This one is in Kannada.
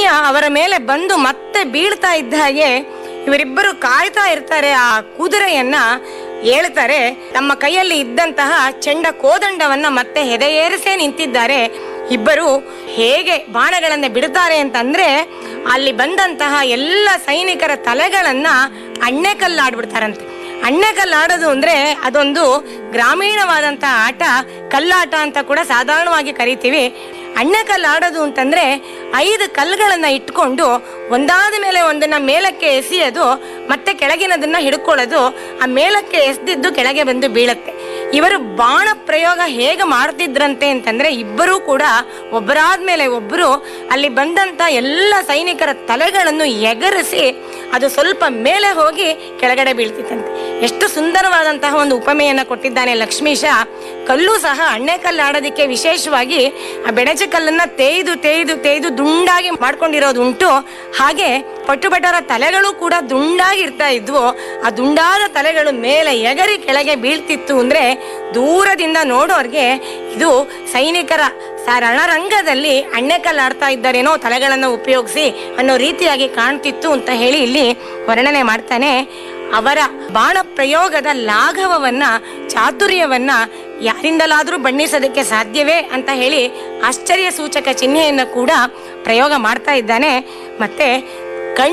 ಸಮಯ ಅವರ ಮೇಲೆ ಬಂದು ಮತ್ತೆ ಬೀಳ್ತಾ ಇದ್ದ ಹಾಗೆ ಇವರಿಬ್ಬರು ಕಾಯ್ತಾ ಇರ್ತಾರೆ ಆ ಕುದುರೆಯನ್ನ ಹೇಳ್ತಾರೆ ತಮ್ಮ ಕೈಯಲ್ಲಿ ಇದ್ದಂತಹ ಚೆಂಡ ಕೋದಂಡವನ್ನ ಮತ್ತೆ ಹೆದೆಯೇರಿಸೇ ನಿಂತಿದ್ದಾರೆ ಇಬ್ಬರು ಹೇಗೆ ಬಾಣಗಳನ್ನ ಬಿಡ್ತಾರೆ ಅಂತಂದ್ರೆ ಅಲ್ಲಿ ಬಂದಂತಹ ಎಲ್ಲ ಸೈನಿಕರ ತಲೆಗಳನ್ನ ಅಣ್ಣೆ ಕಲ್ಲಾಡ್ಬಿಡ್ತಾರಂತೆ ಅಣ್ಣೆ ಕಲ್ಲಾಡೋದು ಅಂದ್ರೆ ಅದೊಂದು ಗ್ರಾಮೀಣವಾದಂತಹ ಆಟ ಕಲ್ಲಾಟ ಅಂತ ಕೂಡ ಸಾಧಾರಣವಾಗಿ ಕರಿತೀವಿ ಅಣ್ಣೆ ಕಲ್ಲಾಡೋದು ಅಂತಂದ್ರೆ ಐದು ಕಲ್ಲುಗಳನ್ನ ಇಟ್ಕೊಂಡು ಒಂದಾದ ಮೇಲೆ ಒಂದನ್ನ ಮೇಲಕ್ಕೆ ಎಸೆಯೋದು ಮತ್ತೆ ಕೆಳಗಿನದನ್ನ ಹಿಡ್ಕೊಳ್ಳೋದು ಆ ಮೇಲಕ್ಕೆ ಎಸ್ದಿದ್ದು ಕೆಳಗೆ ಬಂದು ಬೀಳತ್ತೆ ಇವರು ಬಾಣ ಪ್ರಯೋಗ ಹೇಗೆ ಮಾಡ್ತಿದ್ರಂತೆ ಅಂತಂದ್ರೆ ಇಬ್ಬರೂ ಕೂಡ ಒಬ್ಬರಾದ್ಮೇಲೆ ಒಬ್ಬರು ಅಲ್ಲಿ ಬಂದಂತ ಎಲ್ಲ ಸೈನಿಕರ ತಲೆಗಳನ್ನು ಎಗರಿಸಿ ಅದು ಸ್ವಲ್ಪ ಮೇಲೆ ಹೋಗಿ ಕೆಳಗಡೆ ಬೀಳ್ತಿತ್ತಂತೆ ಎಷ್ಟು ಸುಂದರವಾದಂತಹ ಒಂದು ಉಪಮೆಯನ್ನ ಕೊಟ್ಟಿದ್ದಾನೆ ಲಕ್ಷ್ಮೀಶ ಕಲ್ಲು ಸಹ ಅಣ್ಣೆ ಕಲ್ಲು ಆಡೋದಕ್ಕೆ ವಿಶೇಷವಾಗಿ ಆ ಬೆಣಚೆ ಕಲ್ಲನ್ನ ತೇಯ್ದು ತೇಯ್ದು ತೇಯ್ದು ದುಂಡಾಗಿ ಮಾಡ್ಕೊಂಡಿರೋದು ಉಂಟು ಹಾಗೆ ಪಟ್ಟುಬಟರ ತಲೆಗಳು ಕೂಡ ದುಂಡಾಗಿ ಇರ್ತಾ ಇದ್ವು ಆ ದುಂಡಾದ ತಲೆಗಳು ಮೇಲೆ ಎಗರಿ ಕೆಳಗೆ ಬೀಳ್ತಿತ್ತು ಅಂದ್ರೆ ದೂರದಿಂದ ನೋಡೋರ್ಗೆ ಇದು ಸೈನಿಕರ ಸ- ರಣರಂಗದಲ್ಲಿ ಅಣ್ಣೆಕಲ್ಲು ಆಡ್ತಾ ಇದ್ದಾರೇನೋ ತಲೆಗಳನ್ನು ಉಪಯೋಗಿಸಿ ಅನ್ನೋ ರೀತಿಯಾಗಿ ಕಾಣ್ತಿತ್ತು ಅಂತ ಹೇಳಿ ಇಲ್ಲಿ ವರ್ಣನೆ ಮಾಡ್ತಾನೆ ಅವರ ಬಾಣ ಪ್ರಯೋಗದ ಲಾಘವವನ್ನ ಚಾತುರ್ಯವನ್ನ ಯಾರಿಂದಲಾದ್ರೂ ಬಣ್ಣಿಸೋದಕ್ಕೆ ಸಾಧ್ಯವೇ ಅಂತ ಹೇಳಿ ಆಶ್ಚರ್ಯ ಸೂಚಕ ಚಿಹ್ನೆಯನ್ನ ಕೂಡ ಪ್ರಯೋಗ ಮಾಡ್ತಾ ಇದ್ದಾನೆ ಮತ್ತೆ